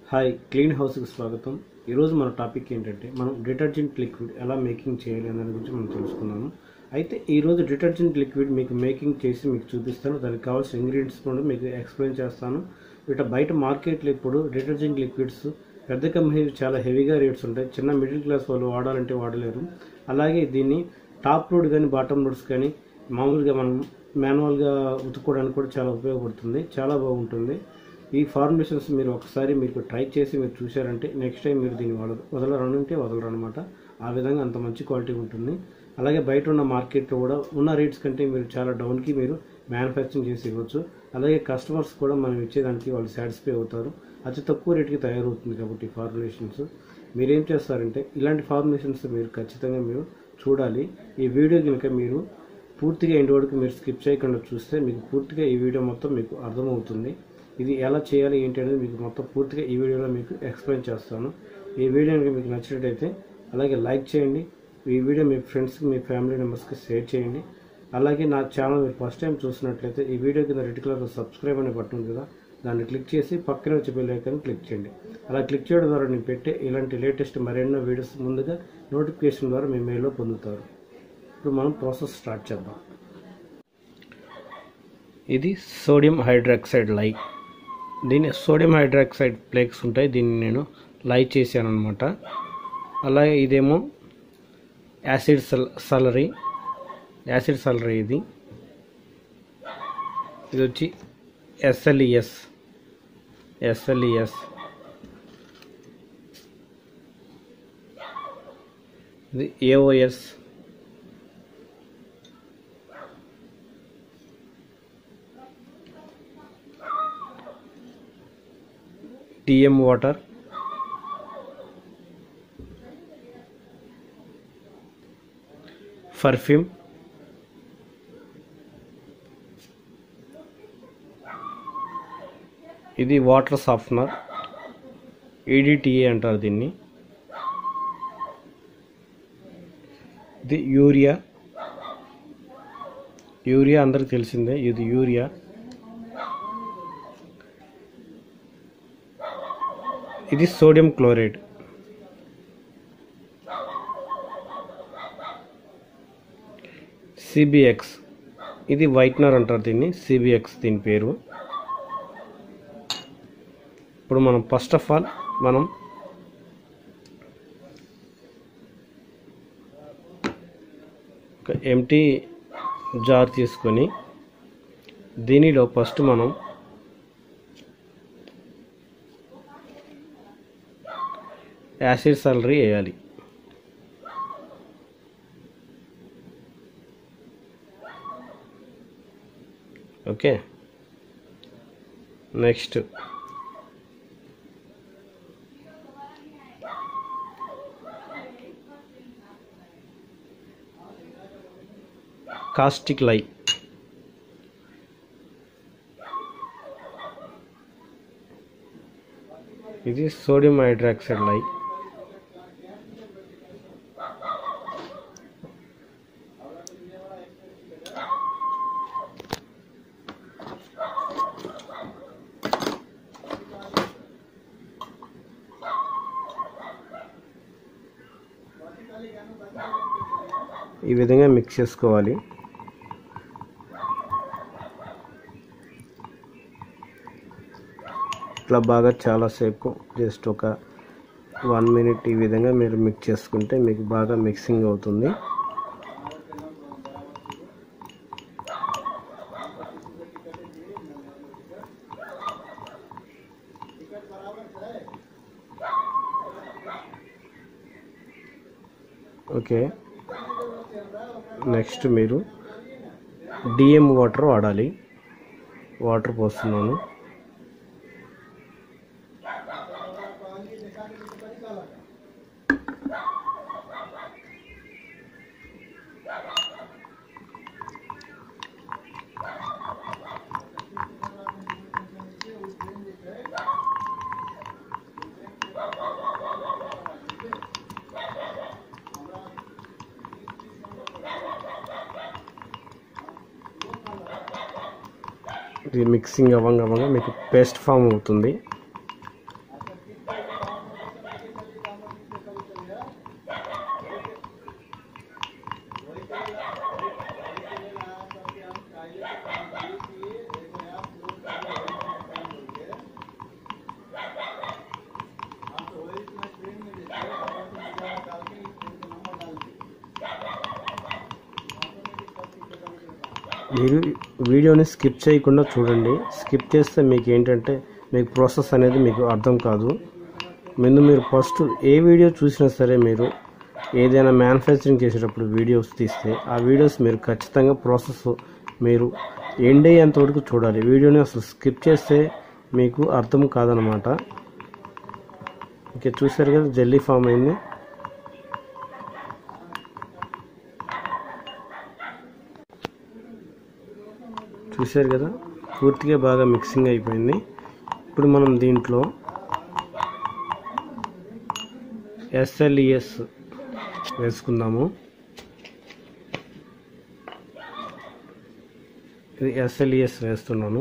hi clean హౌస్కి స్వాగతం ఈరోజు మన టాపిక్ ఏంటంటే మనం డిటర్జెంట్ లిక్విడ్ ఎలా మేకింగ్ చేయాలి అనే దాని గురించి మనం తెలుసుకుందాము అయితే ఈరోజు డిటర్జెంట్ లిక్విడ్ మీకు మేకింగ్ చేసి మీకు చూపిస్తాను దానికి కావాల్సిన ఇంగ్రీడియంట్స్ కూడా మీకు ఎక్స్ప్లెయిన్ చేస్తాను ఇట బయట మార్కెట్లో ఇప్పుడు డిటర్జెంట్ లిక్విడ్స్ పెద్ద కంపెనీలు చాలా హెవీగా రేట్స్ ఉంటాయి చిన్న మిడిల్ క్లాస్ వాళ్ళు వాడాలంటే వాడలేరు అలాగే దీన్ని టాప్ లోడ్ కానీ బాటమ్ లోడ్స్ కానీ మామూలుగా మనం మాన్యువల్గా ఉతుక్కోవడానికి కూడా చాలా ఉపయోగపడుతుంది చాలా బాగుంటుంది ఈ ఫార్ములేషన్స్ మీరు ఒకసారి మీకు ట్రై చేసి మీరు చూశారంటే నెక్స్ట్ టైం మీరు దీన్ని వద వదలరనంటే వదలరు అనమాట ఆ విధంగా అంత మంచి క్వాలిటీ ఉంటుంది అలాగే బయట ఉన్న మార్కెట్లో కూడా ఉన్న రేట్స్ కంటే మీరు చాలా డౌన్కి మీరు మ్యానుఫ్యాక్చరింగ్ చేసి ఇవ్వచ్చు అలాగే కస్టమర్స్ కూడా మనం ఇచ్చేదానికి వాళ్ళు సాటిస్ఫై అవుతారు అతి తక్కువ రేట్కి తయారవుతుంది కాబట్టి ఫార్ములేషన్స్ మీరేం చేస్తారంటే ఇలాంటి ఫార్ములేషన్స్ మీరు ఖచ్చితంగా మీరు చూడాలి ఈ వీడియో కనుక మీరు పూర్తిగా ఎండ్ వరకు మీరు స్కిప్ చేయకుండా చూస్తే మీకు పూర్తిగా ఈ వీడియో మొత్తం మీకు అర్థమవుతుంది ఇది ఎలా చేయాలి ఏంటి అనేది మీకు మొత్తం పూర్తిగా ఈ వీడియోలో మీకు ఎక్స్ప్లెయిన్ చేస్తాను ఈ వీడియో కనుక మీకు నచ్చినట్టయితే అలాగే లైక్ చేయండి ఈ వీడియో మీ ఫ్రెండ్స్కి మీ ఫ్యామిలీ మెంబర్స్కి షేర్ చేయండి అలాగే నా ఛానల్ మీరు ఫస్ట్ టైం చూసినట్లయితే ఈ వీడియో కింద రెడ్ కలర్లో సబ్స్క్రైబ్ అనే బటన్ ఉంది కదా దాన్ని క్లిక్ చేసి పక్కనే వచ్చే బెల్ ఐకాన్ క్లిక్ చేయండి అలా క్లిక్ చేయడం ద్వారా నేను పెట్టే ఇలాంటి లేటెస్ట్ మరెన్నో వీడియోస్ ముందుగా నోటిఫికేషన్ ద్వారా మీ మెయిల్లో పొందుతారు ఇప్పుడు మనం ప్రాసెస్ స్టార్ట్ చేద్దాం ఇది సోడియం హైడ్రాక్సైడ్ లై దీని సోడియం హైడ్రాక్సైడ్ ఫ్లేక్స్ ఉంటాయి దీన్ని నేను లై చేశాను అనమాట అలాగే ఇదేమో యాసిడ్ సల్ సలరీ యాసిడ్ సలరీ ఇది ఇది వచ్చి ఎస్ఎల్ఈఎస్ ఎస్ఎల్ఈఎస్ ఇది ఏఓఎస్ టీఎం వాటర్ పర్ఫ్యూమ్ ఇది వాటర్ సాఫ్ట్నర్ ఈడిటిఏ అంటారు దీన్ని ఇది యూరియా యూరియా అందరికి తెలిసిందే ఇది యూరియా ఇది సోడియం క్లోరైడ్ సిబిఎక్స్ ఇది వైట్నర్ అంటారు దీన్ని సిబిఎక్స్ దీని పేరు ఇప్పుడు మనం ఫస్ట్ ఆఫ్ ఆల్ మనం ఒక ఎంటీ జార్ తీసుకొని దీనిలో ఫస్ట్ మనం యాసిడ్ సలరీ వేయాలి ఓకే నెక్స్ట్ కాస్టిక్ లై ఇది సోడియం హైడ్రాక్సైడ్ లై ఈ విధంగా మిక్స్ చేసుకోవాలి ఇట్లా బాగా చాలాసేపు జస్ట్ ఒక వన్ మినిట్ ఈ విధంగా మీరు మిక్స్ చేసుకుంటే మీకు బాగా మిక్సింగ్ అవుతుంది ఓకే నెక్స్ట్ మీరు డిఎం వాటర్ వాడాలి వాటర్ పోస్తున్నాను ఇది మిక్సింగ్ అవ్వంగా అవ్వంగా మీకు పేస్ట్ ఫామ్ అవుతుంది మీరు వీడియోని స్కిప్ చేయకుండా చూడండి స్కిప్ చేస్తే మీకు ఏంటంటే మీకు ప్రాసెస్ అనేది మీకు అర్థం కాదు ముందు మీరు ఫస్ట్ ఏ వీడియో చూసినా సరే మీరు ఏదైనా మ్యానుఫ్యాక్చరింగ్ చేసేటప్పుడు వీడియోస్ తీస్తే ఆ వీడియోస్ మీరు ఖచ్చితంగా ప్రాసెస్ మీరు ఎండ్ అయ్యేంత వరకు చూడాలి వీడియోని అసలు స్కిప్ చేస్తే మీకు అర్థం కాదనమాట ఓకే చూసారు కదా జల్లీ ఫామ్ అయింది చూశారు కదా పూర్తిగా బాగా మిక్సింగ్ అయిపోయింది ఇప్పుడు మనం దీంట్లో ఎస్ఎల్ఈఎస్ వేసుకుందాము ఇది ఎస్ఎల్ఈఎస్ వేస్తున్నాను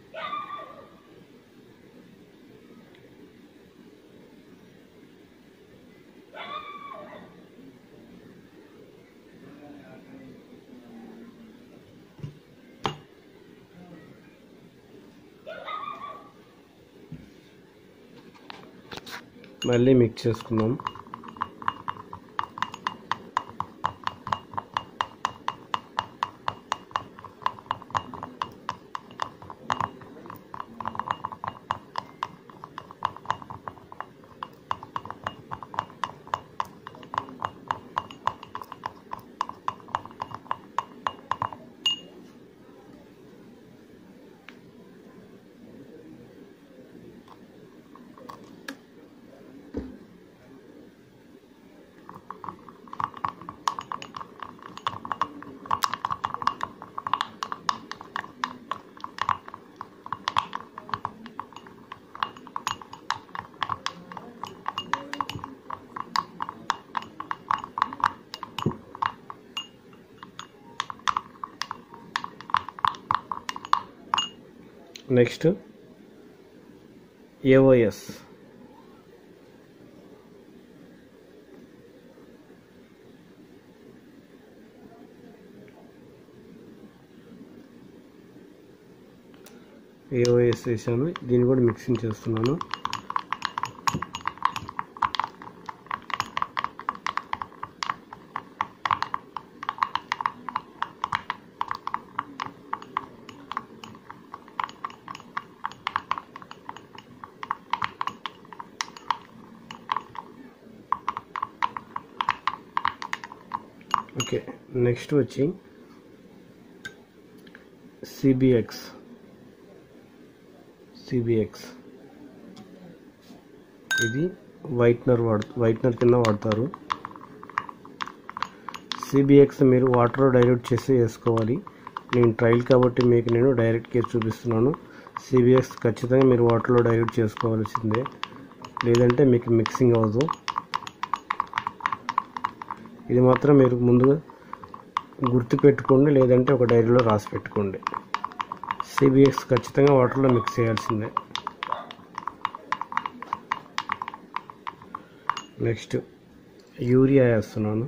మళ్ళీ మిక్స్ చేసుకుందాం నెక్స్ట్ ఏఓఎస్ ఏఓఎస్ వేసాను దీన్ని కూడా మిక్సింగ్ చేస్తున్నాను ఓకే నెక్స్ట్ వచ్చి సిబిఎక్స్ సిబిఎక్స్ ఇది వైట్నర్ వాడు వైట్నర్ కింద వాడతారు సిబిఎక్స్ మీరు వాటర్లో డైల్యూట్ చేసి వేసుకోవాలి నేను ట్రయల్ కాబట్టి మీకు నేను డైరెక్ట్గా చూపిస్తున్నాను సిబిఎక్స్ ఖచ్చితంగా మీరు వాటర్లో డైల్యూట్ చేసుకోవాల్సిందే లేదంటే మీకు మిక్సింగ్ అవ్వదు ఇది మాత్రం మీరు ముందుగా గుర్తు పెట్టుకోండి లేదంటే ఒక డైరీలో రాసి పెట్టుకోండి సిబిఎక్స్ ఖచ్చితంగా వాటర్లో మిక్స్ చేయాల్సిందే నెక్స్ట్ యూరియా వేస్తున్నాను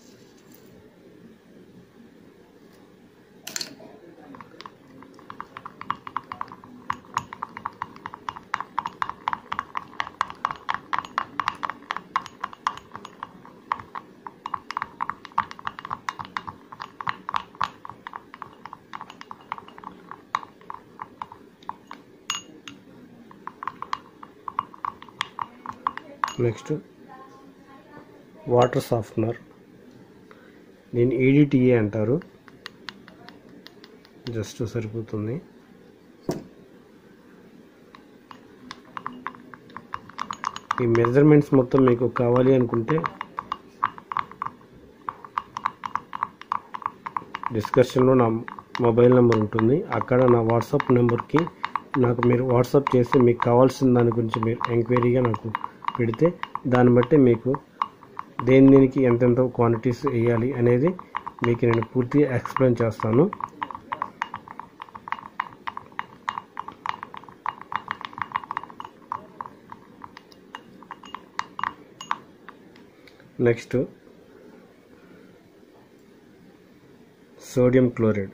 నెక్స్ట్ వాటర్ సాఫ్ట్నర్ దీన్ని ఈడిటిఏ అంటారు జస్ట్ సరిపోతుంది ఈ మెజర్మెంట్స్ మొత్తం మీకు కావాలి అనుకుంటే డిస్కషన్లో నా మొబైల్ నెంబర్ ఉంటుంది అక్కడ నా వాట్సాప్ నెంబర్కి నాకు మీరు వాట్సాప్ చేసి మీకు కావాల్సిన దాని గురించి మీరు ఎంక్వైరీగా నాకు పెడితే దాన్ని బట్టి మీకు దేని దేనికి ఎంతెంత క్వాంటిటీస్ వేయాలి అనేది మీకు నేను పూర్తిగా ఎక్స్ప్లెయిన్ చేస్తాను next sodium chloride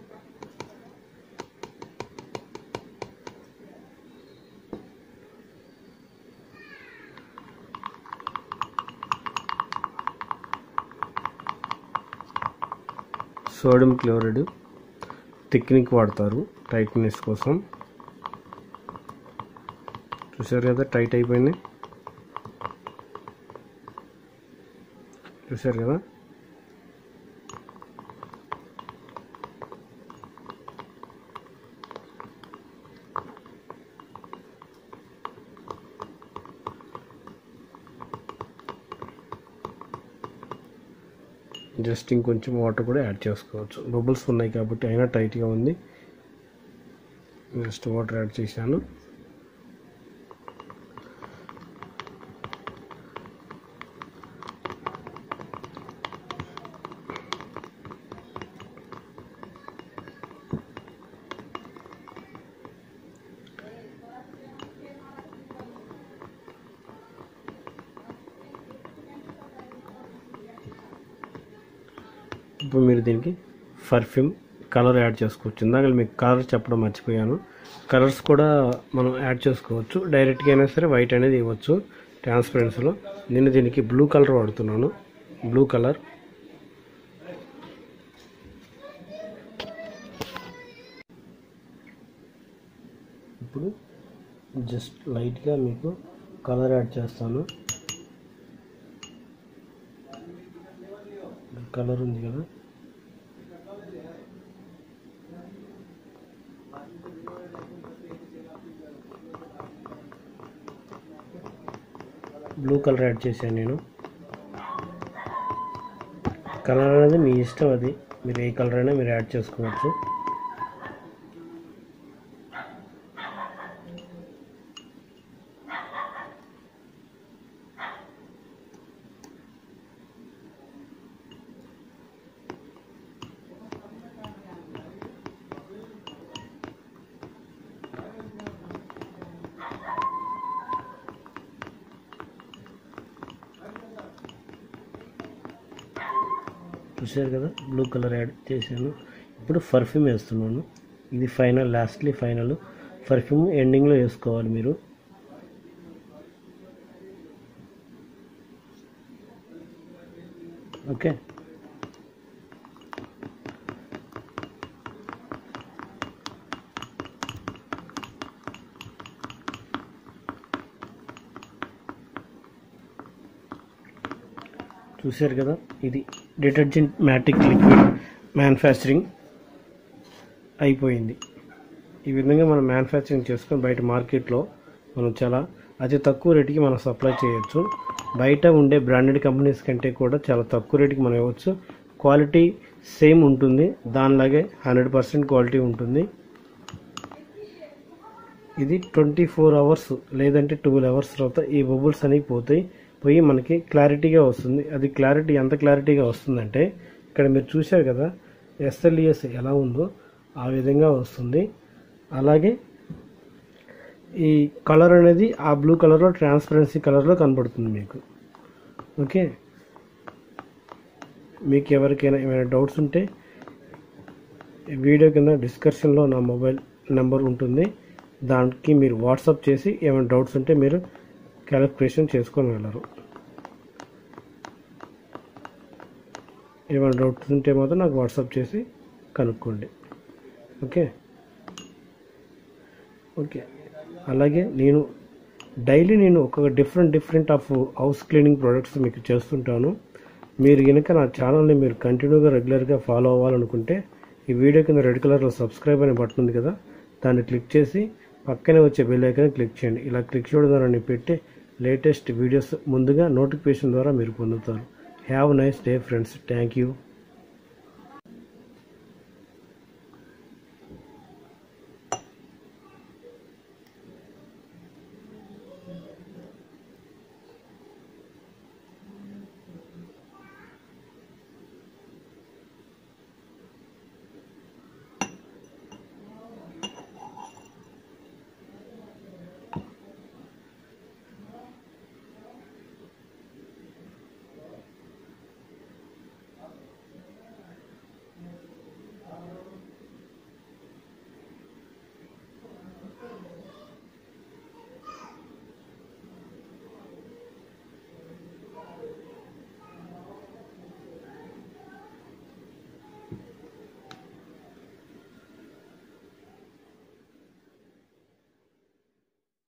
sodium chloride technique వాడతారు టైట్నెస్ కోసం చూసారు కదా టైట్ అయిపోయింది చూసారు కదా జస్ట్ ఇంకొంచెం వాటర్ కూడా యాడ్ చేసుకోవచ్చు బబుల్స్ ఉన్నాయి కాబట్టి అయినా టైట్గా ఉంది జస్ట్ వాటర్ యాడ్ చేశాను ఇప్పుడు మీరు దీనికి పర్ఫ్యూమ్ కలర్ యాడ్ చేసుకోవచ్చు ఇందాక మీకు కలర్ చెప్పడం మర్చిపోయాను కలర్స్ కూడా మనం యాడ్ చేసుకోవచ్చు డైరెక్ట్గా అయినా సరే వైట్ అనేది ఇవ్వచ్చు ట్రాన్స్పరెన్సీలో నేను దీనికి బ్లూ కలర్ వాడుతున్నాను బ్లూ కలర్ ఇప్పుడు జస్ట్ లైట్గా మీకు కలర్ యాడ్ చేస్తాను కలర్ ఉంది కదా బ్లూ కలర్ యాడ్ చేశాను నేను కలర్ అనేది మీ ఇష్టం అది మీరు ఏ కలర్ అయినా మీరు యాడ్ చేసుకోవచ్చు చూసారు కదా బ్లూ కలర్ యాడ్ చేశాను ఇప్పుడు పర్ఫ్యూమ్ వేస్తున్నాను ఇది ఫైనల్ లాస్ట్లీ ఫైనల్ పర్ఫ్యూమ్ ఎండింగ్లో వేసుకోవాలి మీరు ఓకే చూశారు కదా ఇది డిటర్జెంట్ మ్యాటిక్ లిక్విడ్ మ్యానుఫ్యాక్చరింగ్ అయిపోయింది ఈ విధంగా మనం మ్యానుఫ్యాక్చరింగ్ చేసుకొని బయట మార్కెట్లో మనం చాలా అతి తక్కువ రేటుకి మనం సప్లై చేయొచ్చు బయట ఉండే బ్రాండెడ్ కంపెనీస్ కంటే కూడా చాలా తక్కువ రేటుకి మనం ఇవ్వచ్చు క్వాలిటీ సేమ్ ఉంటుంది దానిలాగే హండ్రెడ్ పర్సెంట్ క్వాలిటీ ఉంటుంది ఇది ట్వంటీ ఫోర్ అవర్స్ లేదంటే ట్వెల్వ్ అవర్స్ తర్వాత ఈ బబుల్స్ అనేవి పోతాయి పోయి మనకి క్లారిటీగా వస్తుంది అది క్లారిటీ ఎంత క్లారిటీగా వస్తుందంటే ఇక్కడ మీరు చూశారు కదా ఎస్ఎల్ఈఎస్ ఎలా ఉందో ఆ విధంగా వస్తుంది అలాగే ఈ కలర్ అనేది ఆ బ్లూ కలర్లో ట్రాన్స్పరెన్సీ కలర్లో కనబడుతుంది మీకు ఓకే మీకు ఎవరికైనా ఏమైనా డౌట్స్ ఉంటే వీడియో కింద డిస్క్రిప్షన్లో నా మొబైల్ నెంబర్ ఉంటుంది దానికి మీరు వాట్సాప్ చేసి ఏమైనా డౌట్స్ ఉంటే మీరు క్యాలిక్యులేషన్ చేసుకొని వెళ్ళరు ఏమైనా డౌట్స్ ఉంటే మాత్రం నాకు వాట్సాప్ చేసి కనుక్కోండి ఓకే ఓకే అలాగే నేను డైలీ నేను ఒక different different of house cleaning products మీకు చేస్తుంటాను మీరు కనుక నా ఛానల్ని మీరు కంటిన్యూగా రెగ్యులర్గా ఫాలో అవ్వాలనుకుంటే ఈ వీడియో కింద రెడ్ కలర్లో సబ్స్క్రైబ్ అనే బటన్ ఉంది కదా దాన్ని క్లిక్ చేసి పక్కనే వచ్చే బెల్ ఐకాన్ క్లిక్ చేయండి ఇలా క్లిక్ చేయడం ద్వారా నేను పెట్టే లేటెస్ట్ వీడియోస్ ముందుగా నోటిఫికేషన్ ద్వారా మీరు పొందుతారు have nice day friends thank you